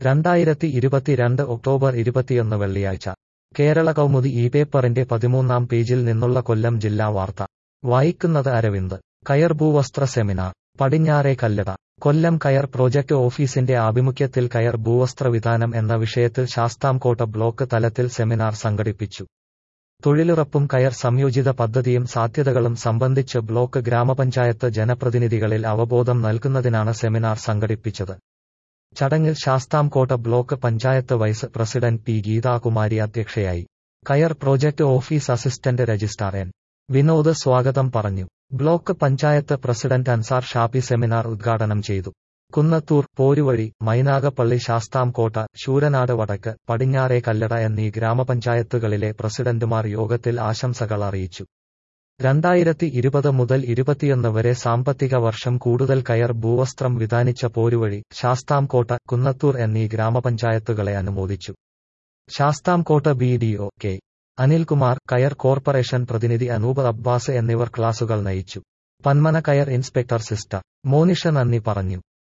രണ്ടായിരത്തി ഇരുപത്തിരണ്ട് ഒക്ടോബർ ഇരുപത്തിയൊന്ന് വെള്ളിയാഴ്ച കേരള കൗമുദി ഈ പേപ്പറിന്റെ പതിമൂന്നാം പേജിൽ നിന്നുള്ള കൊല്ലം ജില്ലാ വാർത്ത വായിക്കുന്നത് അരവിന്ദ് കയർ ഭൂവസ്ത്ര സെമിനാർ പടിഞ്ഞാറേ കല്ലട കൊല്ലം കയർ പ്രോജക്ട് ഓഫീസിന്റെ ആഭിമുഖ്യത്തിൽ കയർ ഭൂവസ്ത്ര വിധാനം എന്ന വിഷയത്തിൽ ശാസ്താംകോട്ട ബ്ലോക്ക് തലത്തിൽ സെമിനാർ സംഘടിപ്പിച്ചു തൊഴിലുറപ്പും കയർ സംയോജിത പദ്ധതിയും സാധ്യതകളും സംബന്ധിച്ച് ബ്ലോക്ക് ഗ്രാമപഞ്ചായത്ത് ജനപ്രതിനിധികളിൽ അവബോധം നൽകുന്നതിനാണ് സെമിനാർ സംഘടിപ്പിച്ചത് ചടങ്ങിൽ Sasthamkotta block panchayat vice president P Geethakumari അധ്യക്ഷയായി കയർ project office assistant registrar N Vinod സ്വാഗതം പറഞ്ഞു block panchayat president Ansar Shappi seminar ഉദ്ഘാടനം ചെയ്തു കുന്നത്തൂർ പോരുവഴി മൈനാഗപ്പള്ളി ശാസ്താംകോട്ട ശൂരനാട് വടക്ക് പടിഞ്ഞാറേ കല്ലട എന്നീ ഗ്രാമപഞ്ചായത്തുകളിലെ പ്രസിഡന്റുമാർ യോഗത്തിൽ ആശംസകൾ അറിയിച്ചു രണ്ടായിരത്തി ഇരുപത് മുതൽ ഇരുപത്തിയൊന്ന് വരെ സാമ്പത്തിക വർഷം കൂടുതൽ കയർ ഭൂവസ്ത്രം വിധാനിച്ച പോരുവഴി ശാസ്താംകോട്ട കുന്നത്തൂർ എന്നീ ഗ്രാമപഞ്ചായത്തുകളെ അനുമോദിച്ചു Sasthamkotta B D O K Anilkumar കയർ കോർപ്പറേഷൻ പ്രതിനിധി അനൂപ് അബ്ബാസ് എന്നിവർ ക്ലാസുകൾ നയിച്ചു പന്മന കയർ ഇൻസ്പെക്ടർ സിസ്റ്റർ മോനിഷ നന്ദി പറഞ്ഞു